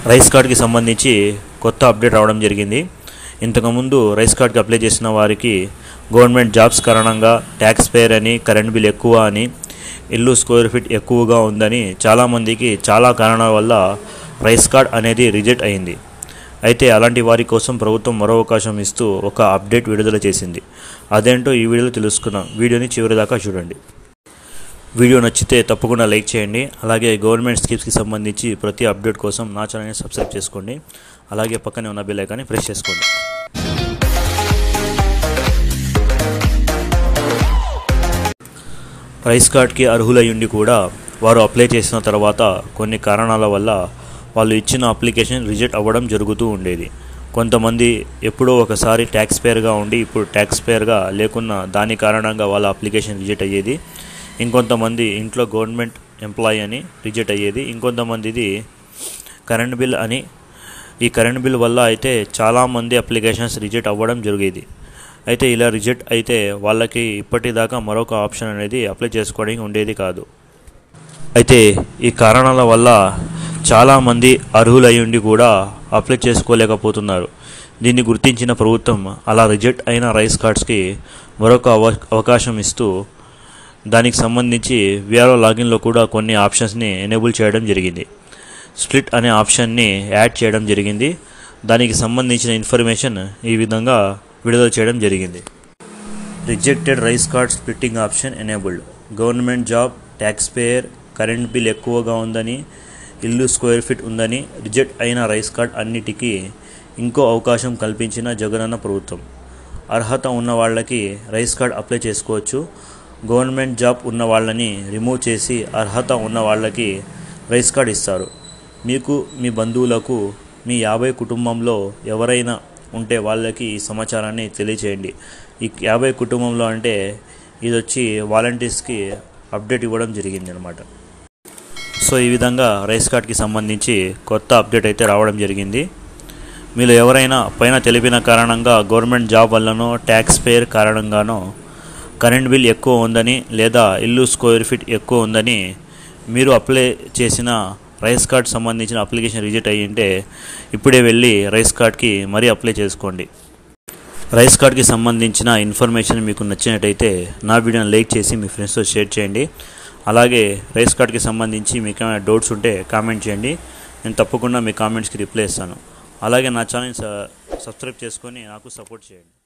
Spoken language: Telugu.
రైస్ కార్డ్కి సంబంధించి కొత్త అప్డేట్ రావడం జరిగింది ఇంతకుముందు రైస్ కార్డ్కి అప్లై చేసిన వారికి గవర్నమెంట్ జాబ్స్ కారణంగా ట్యాక్స్ పేర్ అని కరెంట్ బిల్ ఎక్కువ అని ఇల్లు స్క్వేర్ ఫీట్ ఎక్కువగా ఉందని చాలామందికి చాలా కారణాల వల్ల రైస్ కార్డ్ అనేది రిజెక్ట్ అయింది అయితే అలాంటి వారి కోసం ప్రభుత్వం మరో అవకాశం ఇస్తూ ఒక అప్డేట్ విడుదల చేసింది అదేంటో ఈ వీడియోలో తెలుసుకుందాం వీడియోని చివరి దాకా చూడండి వీడియో నచ్చితే తప్పకుండా లైక్ చేయండి అలాగే గవర్నమెంట్ స్కీమ్స్కి సంబంధించి ప్రతి అప్డేట్ కోసం నా ఛానల్ని సబ్స్క్రైబ్ చేసుకోండి అలాగే పక్కనే ఉన్న బెల్ ఐకాన్ని ప్రెస్ చేసుకోండి రైస్ కార్డ్కి అర్హులై ఉండి కూడా వారు అప్లై చేసిన తర్వాత కొన్ని కారణాల వల్ల వాళ్ళు ఇచ్చిన అప్లికేషన్ రిజెక్ట్ అవ్వడం జరుగుతూ ఉండేది కొంతమంది ఎప్పుడో ఒకసారి ట్యాక్స్ పేర్గా ఉండి ఇప్పుడు ట్యాక్స్ పేర్గా లేకున్నా దాని కారణంగా వాళ్ళ అప్లికేషన్ రిజెక్ట్ అయ్యేది ఇంకొంతమంది ఇంట్లో గవర్నమెంట్ ఎంప్లాయీ అని రిజెక్ట్ అయ్యేది ఇంకొంతమందిది కరెంట్ బిల్ అని ఈ కరెంట్ బిల్ వల్ల అయితే చాలామంది అప్లికేషన్స్ రిజెక్ట్ అవ్వడం జరిగేది అయితే ఇలా రిజెక్ట్ అయితే వాళ్ళకి ఇప్పటిదాకా మరొక ఆప్షన్ అనేది అప్లై చేసుకోవడానికి ఉండేది కాదు అయితే ఈ కారణాల వల్ల చాలామంది అర్హులై ఉండి కూడా అప్లై చేసుకోలేకపోతున్నారు దీన్ని గుర్తించిన ప్రభుత్వం అలా రిజెక్ట్ అయిన రైస్ కార్డ్స్కి మరొక అవ అవకాశం ఇస్తూ దానికి సంబంధించి విఆర్ఓ లాగిన్లో కూడా కొన్ని ఆప్షన్స్ని ఎనేబుల్ చేయడం జరిగింది స్ప్లిట్ అనే ఆప్షన్ని యాడ్ చేయడం జరిగింది దానికి సంబంధించిన ఇన్ఫర్మేషన్ ఈ విధంగా విడుదల చేయడం జరిగింది rejected rice card splitting option enabled government job tax payer current bill ఎక్కువగా ఉందని ఇల్లు స్క్వేర్ ఫీట్ ఉందని రిజెక్ట్ అయిన రైస్ కార్డ్ అన్నిటికీ ఇంకో అవకాశం కల్పించిన జగనన్న ప్రభుత్వం అర్హత ఉన్న వాళ్ళకి రైస్ కార్డ్ అప్లై చేసుకోవచ్చు గవర్నమెంట్ జాబ్ ఉన్న వాళ్ళని రిమూవ్ చేసి అర్హత ఉన్న వాళ్ళకి రైస్ కార్డ్ ఇస్తారు మీకు మీ బంధువులకు మీ యాభై కుటుంబంలో ఎవరైనా ఉంటే వాళ్ళకి ఈ సమాచారాన్ని తెలియచేయండి ఈ యాభై కుటుంబంలో అంటే ఇది వచ్చి వాలంటీర్స్కి అప్డేట్ ఇవ్వడం జరిగింది అనమాట సో ఈ విధంగా రైస్ కార్డ్కి సంబంధించి కొత్త అప్డేట్ అయితే రావడం జరిగింది మీరు ఎవరైనా పైన తెలిపిన కారణంగా గవర్నమెంట్ జాబ్ వల్లనో ట్యాక్స్ పేర్ కారణంగానో కరెంట్ బిల్ ఎక్కువ ఉందని లేదా ఇల్లు స్క్వేర్ ఫీట్ ఎక్కువ ఉందని మీరు అప్లై చేసిన రైస్ కార్డ్ సంబంధించిన అప్లికేషన్ రిజెక్ట్ అయ్యింటే ఇప్పుడే వెళ్ళి రైస్ కార్డ్కి మరీ అప్లై చేసుకోండి రైస్ కార్డ్కి సంబంధించిన ఇన్ఫర్మేషన్ మీకు నచ్చినట్టయితే నా వీడియోని లైక్ చేసి మీ ఫ్రెండ్స్తో షేర్ చేయండి అలాగే రైస్ కార్డ్కి సంబంధించి మీకు ఏమైనా డౌట్స్ ఉంటే కామెంట్ చేయండి నేను తప్పకుండా మీ కామెంట్స్కి రిప్లై ఇస్తాను అలాగే నా ఛానల్ సబ్స్క్రైబ్ చేసుకొని నాకు సపోర్ట్ చేయండి